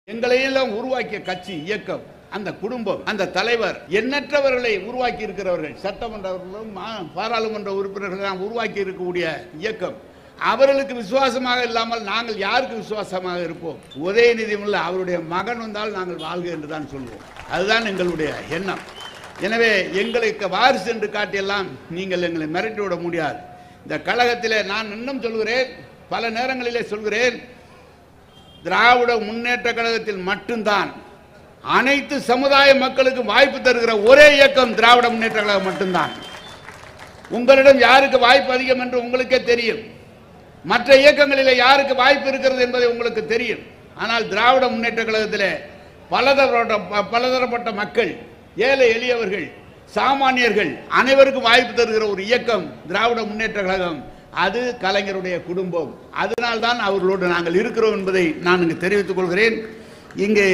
எங்களையெல்லாம் உருவாக்கிய கட்சி இயக்கம் அந்த குடும்பம் அந்த தலைவர் எண்ணற்றவர்களை உருவாக்கி இருக்கிறவர்கள் சட்டமன்றங்களும் மா- பாராளுமன்ற உறுப்பினர்கள் எல்லாம் உருவாக்கி இருக்கக்கூடிய இயக்கம் அவர்களுக்கு விசுவாசமாக இல்லாமல் நாங்கள் யாருக்கு விசுவாசமாக இருப்போம் உதயநிதி உள்ள அவருடைய மகன் வந்தால் நாங்கள் வாழ்க என்று தான் சொல்வோம் அதுதான் எங்களுடைய எண்ணம் எனவே எங்களுக்கு வாரிசு என்று காட்டியெல்லாம் நீங்கள் எங்களை மிரட்டி விட முடியாது இந்த கழகத்திலே நான் இன்னும் சொல்கிறேன் பல நேரங்களிலே சொல்கிறேன் திராவிட முன்னேற்ற கழகத்தில் மட்டும்தான் அனைத்து சமுதாய மக்களுக்கு வாய்ப்பு தருகிற ஒரே இயக்கம் திராவிட முன்னேற்ற கழகம் மட்டும்தான் உங்களிடம் யாருக்கு வாய்ப்பு அதிகம் என்று உங்களுக்கே தெரியும் மற்ற இயக்கங்களிலே யாருக்கு வாய்ப்பு இருக்கிறது என்பதை உங்களுக்கு தெரியும் ஆனால் திராவிட முன்னேற்ற கழகத்திலே பலதரப்பட்ட பலதரப்பட்ட மக்கள் ஏழை எளியவர்கள் சாமானியர்கள் அனைவருக்கும் வாய்ப்பு தருகிற ஒரு இயக்கம் திராவிட முன்னேற்ற கழகம் அது கலைஞருடைய குடும்பம் அதனால்தான் அவர்களோடு நாங்கள் இருக்கிறோம் என்பதை நான் இங்கு தெரிவித்துக் கொள்கிறேன் இங்கு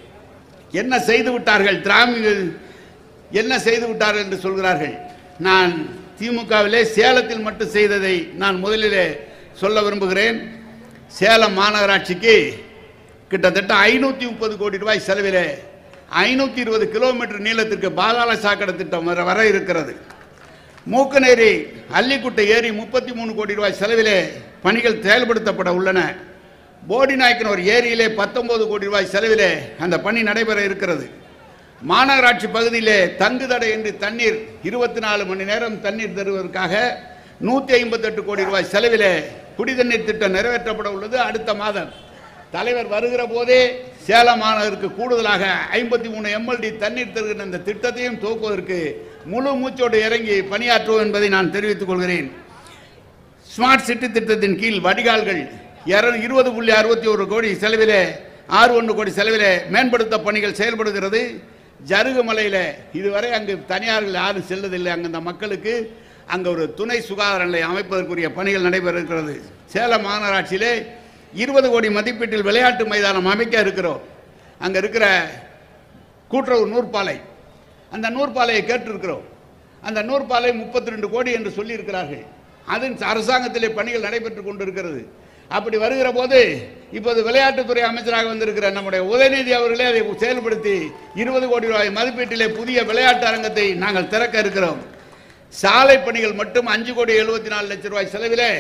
என்ன செய்து விட்டார்கள் திராமிகள் என்ன செய்து விட்டார்கள் என்று சொல்கிறார்கள் நான் திமுகவிலே சேலத்தில் மட்டும் செய்ததை நான் முதலிலே சொல்ல விரும்புகிறேன் சேலம் மாநகராட்சிக்கு கிட்டத்தட்ட ஐநூற்றி முப்பது கோடி ரூபாய் செலவிலே ஐநூற்றி இருபது கிலோமீட்டர் நீளத்திற்கு பாதாள சாக்கடை திட்டம் வர வர இருக்கிறது மூக்கநேரி அல்லிக்குட்டை ஏரி முப்பத்தி மூணு கோடி ரூபாய் செலவிலே பணிகள் செயல்படுத்தப்பட உள்ளன போடி நாயக்கனூர் ஏரியிலே பத்தொன்பது கோடி ரூபாய் செலவிலே அந்த பணி நடைபெற இருக்கிறது மாநகராட்சி பகுதியிலே தங்கு தடையின்றி தண்ணீர் இருபத்தி நாலு மணி நேரம் தண்ணீர் தருவதற்காக நூற்றி ஐம்பத்தெட்டு கோடி ரூபாய் செலவிலே குடிதண்ணீர் திட்டம் நிறைவேற்றப்பட உள்ளது அடுத்த மாதம் தலைவர் வருகிற போதே சேலம் மாநகருக்கு கூடுதலாக ஐம்பத்தி மூணு எம்எல்டி தண்ணீர் தருகிற இந்த திட்டத்தையும் துவக்குவதற்கு முழு மூச்சோடு இறங்கி பணியாற்றுவோம் என்பதை நான் தெரிவித்துக் கொள்கிறேன் ஸ்மார்ட் சிட்டி திட்டத்தின் கீழ் வடிகால்கள் இருபது புள்ளி அறுபத்தி ஒரு கோடி செலவிலே ஆறு ஒன்று கோடி செலவிலே மேம்படுத்த பணிகள் செயல்படுகிறது ஜருகுமலையில் இதுவரை அங்கு தனியார்கள் யாரும் செல்லதில்லை அங்கு அந்த மக்களுக்கு அங்கே ஒரு துணை சுகாதார நிலையம் அமைப்பதற்குரிய பணிகள் நடைபெற இருக்கிறது சேலம் மாநகராட்சியிலே இருபது கோடி மதிப்பீட்டில் விளையாட்டு மைதானம் அமைக்க இருக்கிறோம் அங்கே இருக்கிற கூட்டுறவு நூற்பாலை அந்த நூற்பாலையை கேட்டிருக்கிறோம் அந்த நூற்பாலை முப்பத்தி ரெண்டு கோடி என்று சொல்லியிருக்கிறார்கள் அதன் அரசாங்கத்திலே பணிகள் நடைபெற்றுக் கொண்டிருக்கிறது அப்படி வருகிற போது இப்போது விளையாட்டுத்துறை அமைச்சராக வந்திருக்கிற நம்முடைய உதயநிதி அவர்களே அதை செயல்படுத்தி இருபது கோடி ரூபாய் மதிப்பீட்டிலே புதிய விளையாட்டு அரங்கத்தை நாங்கள் திறக்க இருக்கிறோம் சாலை பணிகள் மட்டும் அஞ்சு கோடி எழுபத்தி நாலு லட்சம் ரூபாய் செலவிலே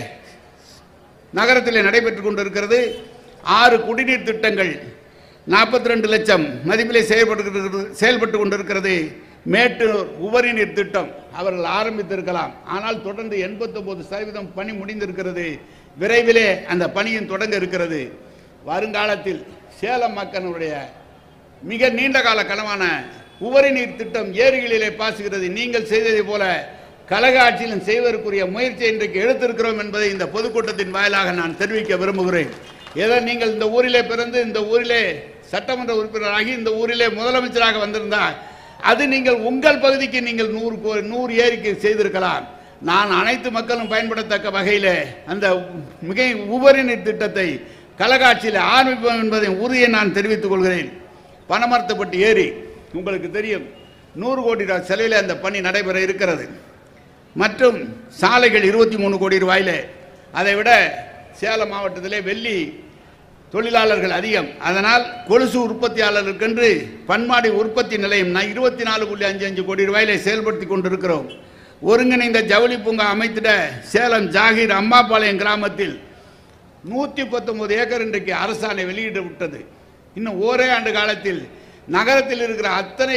நகரத்தில் நடைபெற்றுக் கொண்டிருக்கிறது ஆறு குடிநீர் திட்டங்கள் நாற்பத்தி ரெண்டு லட்சம் மதிப்பிலே செயல்பட்டு செயல்பட்டு கொண்டிருக்கிறது மேட்டூர் உபரி நீர் திட்டம் அவர்கள் ஆரம்பித்திருக்கலாம் ஆனால் தொடர்ந்து 89% சதவீதம் பணி முடிந்திருக்கிறது விரைவிலே அந்த பணியும் தொடங்க இருக்கிறது வருங்காலத்தில் சேலம் மக்களுடைய மிக நீண்ட கால கனவான உபரி நீர் திட்டம் ஏரிகளிலே பாசுகிறது நீங்கள் செய்ததை போல கழக ஆட்சியிலும் செய்வதற்குரிய முயற்சியை இன்றைக்கு எடுத்திருக்கிறோம் என்பதை இந்த பொதுக்கூட்டத்தின் வாயிலாக நான் தெரிவிக்க விரும்புகிறேன் ஏதோ நீங்கள் இந்த ஊரிலே பிறந்து இந்த ஊரிலே சட்டமன்ற உறுப்பினராகி இந்த ஊரிலே முதலமைச்சராக வந்திருந்தால் அது நீங்கள் உங்கள் பகுதிக்கு நீங்கள் நூறு கோ- நூறு ஏரிக்கு செய்திருக்கலாம் நான் அனைத்து மக்களும் பயன்படத்தக்க வகையில் அந்த மிக உபரி நீர் திட்டத்தை கழகாட்சியில் ஆரம்பிப்போம் என்பதை உறுதியை நான் தெரிவித்துக் கொள்கிறேன் பனமரத்துப்பட்டி ஏரி உங்களுக்கு தெரியும் நூறு கோடி ரூபாய் செலவில் அந்த பணி நடைபெற இருக்கிறது மற்றும் சாலைகள் இருபத்தி மூணு கோடி ரூபாயிலே அதை விட சேலம் மாவட்டத்திலே வெள்ளி தொழிலாளர்கள் அதிகம் அதனால் கொலுசு உற்பத்தியாளர்களுக்கென்று பன்மாடி உற்பத்தி நிலையம் நான் இருபத்தி நாலு புள்ளி அஞ்சு அஞ்சு கோடி ரூபாயிலே செயல்படுத்தி கொண்டிருக்கிறோம் ஒருங்கிணைந்த ஜவுளி பூங்கா அமைத்திட சேலம் ஜாகீர் அம்மாபாளையம் கிராமத்தில் நூற்றி பத்தொன்பது ஏக்கர் இன்றைக்கு அரசாணை வெளியிட்டு விட்டது இன்னும் ஓரே ஆண்டு காலத்தில் நகரத்தில் இருக்கிற அத்தனை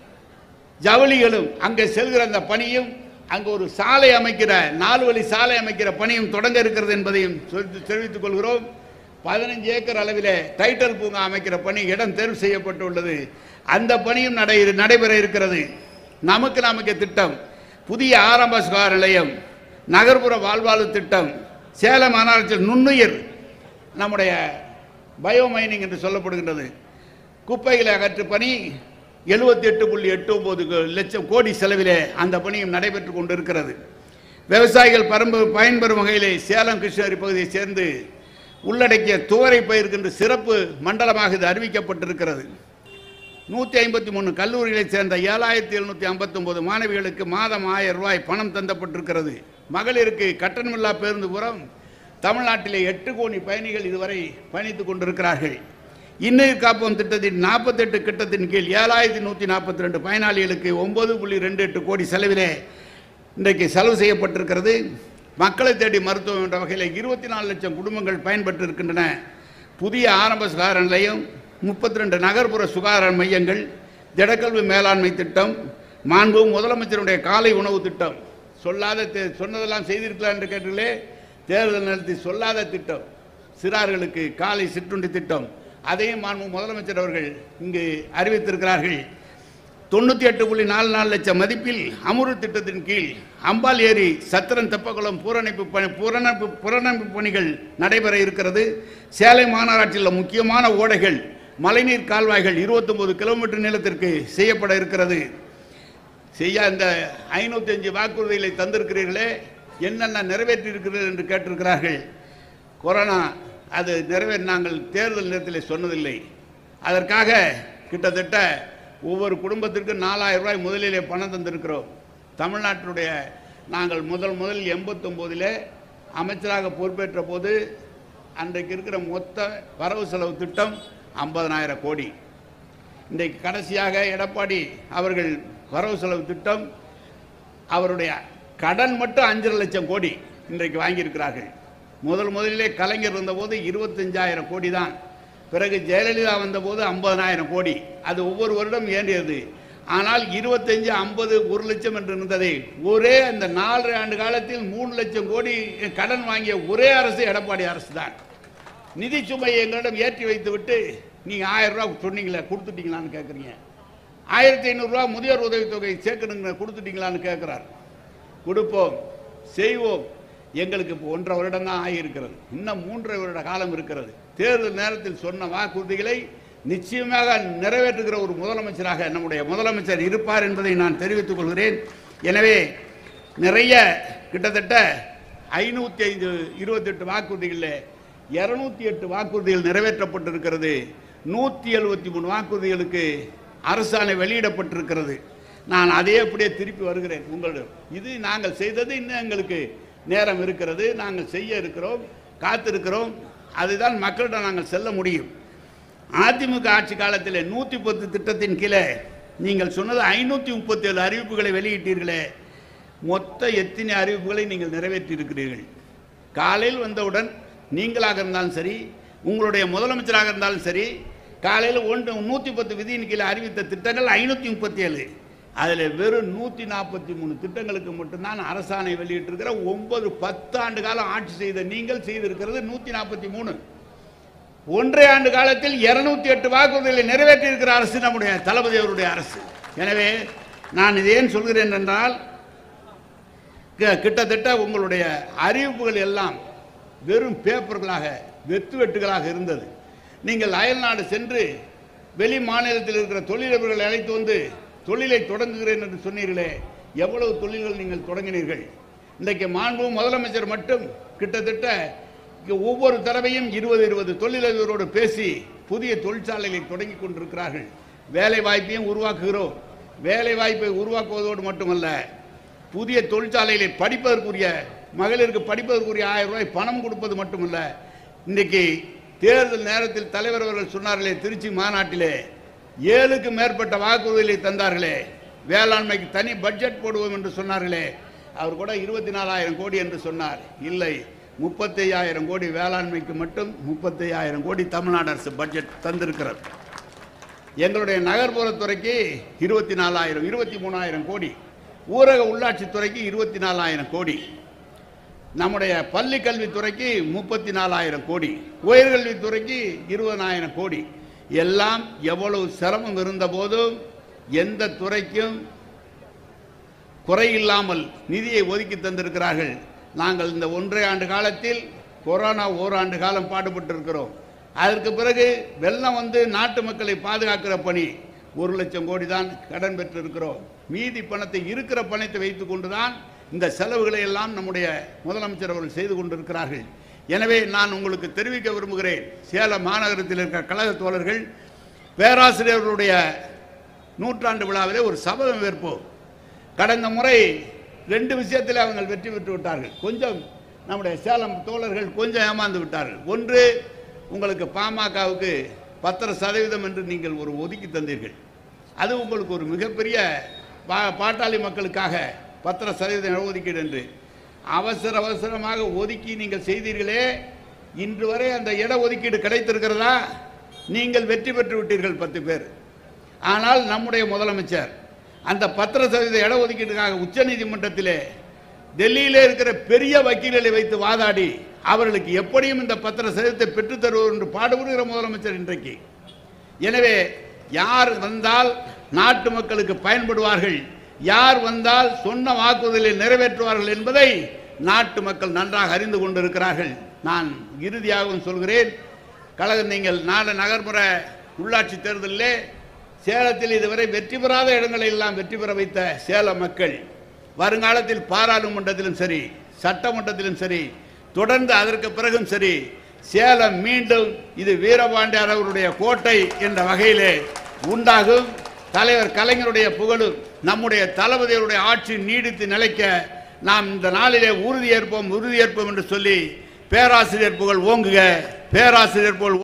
ஜவுளிகளும் அங்கே செல்கிற அந்த பணியும் அங்கு ஒரு சாலை அமைக்கிற நாலு வழி சாலை அமைக்கிற பணியும் தொடங்க இருக்கிறது என்பதையும் சொல்லி- தெரிவித்துக் கொள்கிறோம் பதினஞ்சு ஏக்கர் அளவிலே டைட்டல் பூங்கா அமைக்கிற பணி இடம் தேர்வு செய்யப்பட்டுள்ளது அந்த பணியும் நடை நடைபெற இருக்கிறது நமக்கு நமக்கு திட்டம் புதிய ஆரம்ப சுகாதார நிலையம் நகர்ப்புற வாழ்வாழ்வு திட்டம் சேலம் மாநகராட்சி நுண்ணுயிர் நம்முடைய பயோமைனிங் என்று சொல்லப்படுகின்றது குப்பைகளை அகற்று பணி எழுபத்தி எட்டு புள்ளி எட்டு ஒன்பது லட்சம் கோடி செலவிலே அந்த பணியும் நடைபெற்று கொண்டிருக்கிறது விவசாயிகள் பரம்பு பயன்பெறும் வகையிலே சேலம் கிருஷ்ணகிரி பகுதியைச் சேர்ந்து உள்ளடக்கிய துவரை பயிர்கின்ற சிறப்பு மண்டலமாக இது அறிவிக்கப்பட்டிருக்கிறது நூற்றி ஐம்பத்தி மூணு கல்லூரிகளைச் சேர்ந்த ஏழாயிரத்தி எழுநூற்றி ஐம்பத்தொம்போது மாணவிகளுக்கு மாதம் ஆயிரம் ரூபாய் பணம் தந்தப்பட்டிருக்கிறது மகளிருக்கு கட்டணமில்லா பேருந்து புறம் தமிழ்நாட்டிலே எட்டு கோடி பயணிகள் இதுவரை பயணித்துக் கொண்டிருக்கிறார்கள் இன்னுயிர் காப்போம் திட்டத்தின் நாற்பத்தெட்டு திட்டத்தின் கீழ் ஏழாயிரத்தி நூற்றி நாற்பத்தி ரெண்டு பயனாளிகளுக்கு ஒன்பது புள்ளி ரெண்டு எட்டு கோடி செலவிலே இன்றைக்கு செலவு செய்யப்பட்டிருக்கிறது மக்களை தேடி மருத்துவம் என்ற வகையில் இருபத்தி நாலு லட்சம் குடும்பங்கள் பயன்பெற்று இருக்கின்றன புதிய ஆரம்ப சுகாதார நிலையம் முப்பத்தி ரெண்டு நகர்ப்புற சுகாதார மையங்கள் திடக்கல்வி மேலாண்மை திட்டம் மாண்பு முதலமைச்சருடைய காலை உணவு திட்டம் சொல்லாத தே- சொன்னதெல்லாம் செய்திருக்கலாம் என்று கேட்டீர்களே தேர்தல் நடத்தி சொல்லாத திட்டம் சிறார்களுக்கு காலை சிற்றுண்டி திட்டம் அதையும் மாண்பு முதலமைச்சர் அவர்கள் இங்கு அறிவித்திருக்கிறார்கள் தொண்ணூற்றி எட்டு புள்ளி நாலு நாலு லட்சம் மதிப்பில் அமுரு திட்டத்தின் கீழ் அம்பாள் ஏரி சத்திரன் தெப்பக்குளம் பூரணைப்பு பணி புறநமைப்பு புறநமைப்பு பணிகள் நடைபெற இருக்கிறது சேலை மாநகராட்சியில் உள்ள முக்கியமான ஓடைகள் மழைநீர் கால்வாய்கள் 29 கிலோமீட்டர் நீளத்திற்கு செய்யப்பட இருக்கிறது செய்ய இந்த ஐநூத்தி அஞ்சு வாக்குறுதிகளை தந்திருக்கிறீர்களே என்னென்ன நிறைவேற்றி இருக்கிறீர்கள் என்று கேட்டிருக்கிறார்கள் கொரோனா அது நிறைவேற நாங்கள் தேர்தல் நேரத்தில் சொன்னதில்லை அதற்காக கிட்டத்தட்ட ஒவ்வொரு குடும்பத்திற்கும் நாலாயிரம் ரூபாய் முதலிலே பணம் தந்திருக்கிறோம் தமிழ்நாட்டினுடைய நாங்கள் முதல் முதல் எண்பத்தொம்போதில் அமைச்சராக பொறுப்பேற்ற போது அன்றைக்கு இருக்கிற மொத்த வரவு செலவு திட்டம் ஐம்பதனாயிரம் கோடி இன்றைக்கு கடைசியாக எடப்பாடி அவர்கள் வரவு செலவு திட்டம் அவருடைய கடன் மட்டும் அஞ்சரை லட்சம் கோடி இன்றைக்கு வாங்கியிருக்கிறார்கள் முதல் முதலிலே கலைஞர் இருந்தபோது இருபத்தஞ்சாயிரம் கோடி தான் பிறகு ஜெயலலிதா வந்தபோது ஐம்பதனாயிரம் கோடி அது ஒவ்வொரு வருடம் ஏறியது ஆனால் இருபத்தஞ்சு ஐம்பது ஒரு லட்சம் என்று இருந்ததை ஒரே அந்த நாலரை ஆண்டு காலத்தில் மூணு லட்சம் கோடி கடன் வாங்கிய ஒரே அரசு எடப்பாடி அரசு தான் நிதி சுமையை எங்களிடம் ஏற்றி வைத்து விட்டு நீங்கள் ஆயிரம் ரூபா சொன்னீங்களே கொடுத்துட்டீங்களான்னு கேட்குறீங்க ஆயிரத்தி ஐநூறுரூவா முதியோர் உதவித்தொகை சேர்க்கணுங்க கொடுத்துட்டீங்களான்னு கேட்குறார் கொடுப்போம் செய்வோம் எங்களுக்கு இப்போ ஒன்றரை வருடம் தான் ஆகியிருக்கிறது இன்னும் மூன்றரை வருட காலம் இருக்கிறது தேர்தல் நேரத்தில் சொன்ன வாக்குறுதிகளை நிச்சயமாக நிறைவேற்றுகிற ஒரு முதலமைச்சராக நம்முடைய முதலமைச்சர் இருப்பார் என்பதை நான் தெரிவித்துக் கொள்கிறேன் எனவே நிறைய கிட்டத்தட்ட ஐநூற்றி ஐந்து இருபத்தெட்டு வாக்குறுதிகளில் இரநூத்தி எட்டு வாக்குறுதிகள் நிறைவேற்றப்பட்டிருக்கிறது நூற்றி எழுபத்தி மூணு வாக்குறுதிகளுக்கு அரசாணை வெளியிடப்பட்டிருக்கிறது நான் அதே அப்படியே திருப்பி வருகிறேன் உங்களிடம் இது நாங்கள் செய்தது இன்னும் எங்களுக்கு நேரம் இருக்கிறது நாங்கள் செய்ய இருக்கிறோம் காத்திருக்கிறோம் அதுதான் மக்களிடம் நாங்கள் செல்ல முடியும் அதிமுக ஆட்சி காலத்தில் நூற்றி பத்து திட்டத்தின் கீழே நீங்கள் சொன்னது ஐநூற்றி முப்பத்தேழு அறிவிப்புகளை வெளியிட்டீர்களே மொத்த எத்தனை அறிவிப்புகளை நீங்கள் நிறைவேற்றி இருக்கிறீர்கள் காலையில் வந்தவுடன் நீங்களாக இருந்தாலும் சரி உங்களுடைய முதலமைச்சராக இருந்தாலும் சரி காலையில் ஒன்று நூற்றி பத்து விதியின் கீழே அறிவித்த திட்டங்கள் ஐநூற்றி முப்பத்தி ஏழு அதில் வெறும் நூற்றி நாற்பத்தி மூணு திட்டங்களுக்கு மட்டும்தான் அரசாணை வெளியிட்டிருக்கிற ஒன்பது பத்து ஆண்டு காலம் ஆட்சி செய்த நீங்கள் செய்திருக்கிறது நூற்றி நாற்பத்தி மூணு ஒன்றரை ஆண்டு காலத்தில் இருநூத்தி எட்டு வாக்குறுதிகளை நிறைவேற்றி இருக்கிற அரசு நம்முடைய தளபதி அவருடைய அரசு எனவே நான் இதை ஏன் சொல்கிறேன் என்றால் கி- கிட்டத்தட்ட உங்களுடைய அறிவிப்புகள் எல்லாம் வெறும் பேப்பர்களாக வெத்து வெட்டுகளாக இருந்தது நீங்கள் அயல்நாடு சென்று வெளி மாநிலத்தில் இருக்கிற தொழிலதிபர்களை அழைத்து வந்து தொழிலை தொடங்குகிறேன் என்று சொன்னீர்களே எவ்வளவு தொழில்கள் நீங்கள் தொடங்கினீர்கள் இன்றைக்கு மாண்பு முதலமைச்சர் மட்டும் கிட்டத்தட்ட இங்க ஒவ்வொரு தடவையும் இருபது இருபது தொழிலதிபரோடு பேசி புதிய தொழிற்சாலைகளை தொடங்கி கொண்டிருக்கிறார்கள் வேலை வாய்ப்பையும் உருவாக்குகிறோம் வேலை வாய்ப்பை உருவாக்குவதோடு மட்டுமல்ல புதிய தொழிற்சாலைகளை படிப்பதற்குரிய மகளிருக்கு படிப்பதற்குரிய ஆயிரம் ரூபாய் பணம் கொடுப்பது மட்டுமல்ல இன்றைக்கு தேர்தல் நேரத்தில் தலைவர் அவர்கள் சொன்னார்களே திருச்சி மாநாட்டிலே ஏழுக்கு மேற்பட்ட வாக்குறுதிகளை தந்தார்களே வேளாண்மைக்கு தனி பட்ஜெட் போடுவோம் என்று சொன்னார்களே அவர் கூட இருபத்தி நாலாயிரம் கோடி என்று சொன்னார் இல்லை முப்பத்தையாயிரம் கோடி வேளாண்மைக்கு மட்டும் முப்பத்தையாயிரம் கோடி தமிழ்நாடு அரசு பட்ஜெட் தந்திருக்கிறது எங்களுடைய நகர்ப்புறத்துறைக்கு இருபத்தி நாலாயிரம் இருபத்தி மூணாயிரம் கோடி ஊரக உள்ளாட்சித்துறைக்கு இருபத்தி நாலாயிரம் கோடி நம்முடைய பள்ளி கல்வித்துறைக்கு முப்பத்தி நாலாயிரம் கோடி உயர்கல்வித்துறைக்கு இருபதாயிரம் கோடி எல்லாம் எவ்வளவு சிரமம் இருந்த போதும் எந்த துறைக்கும் குறையில்லாமல் நிதியை ஒதுக்கி தந்திருக்கிறார்கள் நாங்கள் இந்த ஒன்றரை ஆண்டு காலத்தில் கொரோனா ஓராண்டு காலம் பாடுபட்டிருக்கிறோம் அதற்கு பிறகு வெள்ளம் வந்து நாட்டு மக்களை பாதுகாக்கிற பணி ஒரு லட்சம் கோடி தான் கடன் பெற்றிருக்கிறோம் மீதி பணத்தை இருக்கிற பணத்தை வைத்துக் கொண்டுதான் இந்த செலவுகளை எல்லாம் நம்முடைய முதலமைச்சர் அவர்கள் செய்து கொண்டிருக்கிறார்கள் எனவே நான் உங்களுக்கு தெரிவிக்க விரும்புகிறேன் சேலம் மாநகரத்தில் இருக்கிற கழக தோழர்கள் பேராசிரியர்களுடைய நூற்றாண்டு விழாவிலே ஒரு சபதம் ஏற்போம் கடந்த முறை ரெண்டு விஷயத்தில் அவங்க வெற்றி பெற்று விட்டார்கள் கொஞ்சம் நம்முடைய சேலம் தோழர்கள் கொஞ்சம் ஏமாந்து விட்டார்கள் ஒன்று உங்களுக்கு பாமகவுக்கு பத்தரை சதவீதம் என்று நீங்கள் ஒரு ஒதுக்கி தந்தீர்கள் அது உங்களுக்கு ஒரு மிகப்பெரிய பா- பாட்டாளி மக்களுக்காக பத்தரை சதவீதம் இடஒதுக்கீடு என்று அவசர அவசரமாக ஒதுக்கி நீங்கள் செய்தீர்களே இன்று வரை அந்த இட ஒதுக்கீடு கிடைத்திருக்கிறதா நீங்கள் வெற்றி பெற்று விட்டீர்கள் பத்து பேர் ஆனால் நம்முடைய முதலமைச்சர் அந்த பத்திர சதவீத இட ஒதுக்கீட்டுக்காக உச்சநீதிமன்றத்திலே டெல்லியிலே இருக்கிற பெரிய வக்கீல்களை வைத்து வாதாடி அவர்களுக்கு எப்படியும் இந்த பத்திர சதவீதத்தை பெற்றுத் தருவோம் என்று பாடுபடுகிற முதலமைச்சர் இன்றைக்கு எனவே யார் வந்தால் நாட்டு மக்களுக்கு பயன்படுவார்கள் யார் வந்தால் சொன்ன வாக்குறுதலை நிறைவேற்றுவார்கள் என்பதை நாட்டு மக்கள் நன்றாக அறிந்து கொண்டிருக்கிறார்கள் நான் இறுதியாகவும் சொல்கிறேன் கழகம் நீங்கள் நாடு நகர்ப்புற உள்ளாட்சி தேர்தலிலே சேலத்தில் இதுவரை வெற்றி பெறாத இடங்களை எல்லாம் வெற்றி பெற வைத்த சேல மக்கள் வருங்காலத்தில் பாராளுமன்றத்திலும் சரி சட்டமன்றத்திலும் சரி தொடர்ந்து அதற்கு பிறகும் சரி சேலம் மீண்டும் இது வீரபாண்டியார் அவருடைய கோட்டை என்ற வகையிலே உண்டாகும் தலைவர் கலைஞருடைய புகழும் நம்முடைய தளபதிகளுடைய ஆட்சி நீடித்து நிலைக்க நாம் இந்த நாளிலே உறுதியேற்போம் உறுதியேற்போம் என்று சொல்லி பேராசிரியர் புகழ் ஓங்குக பேராசிரியர் புகழ்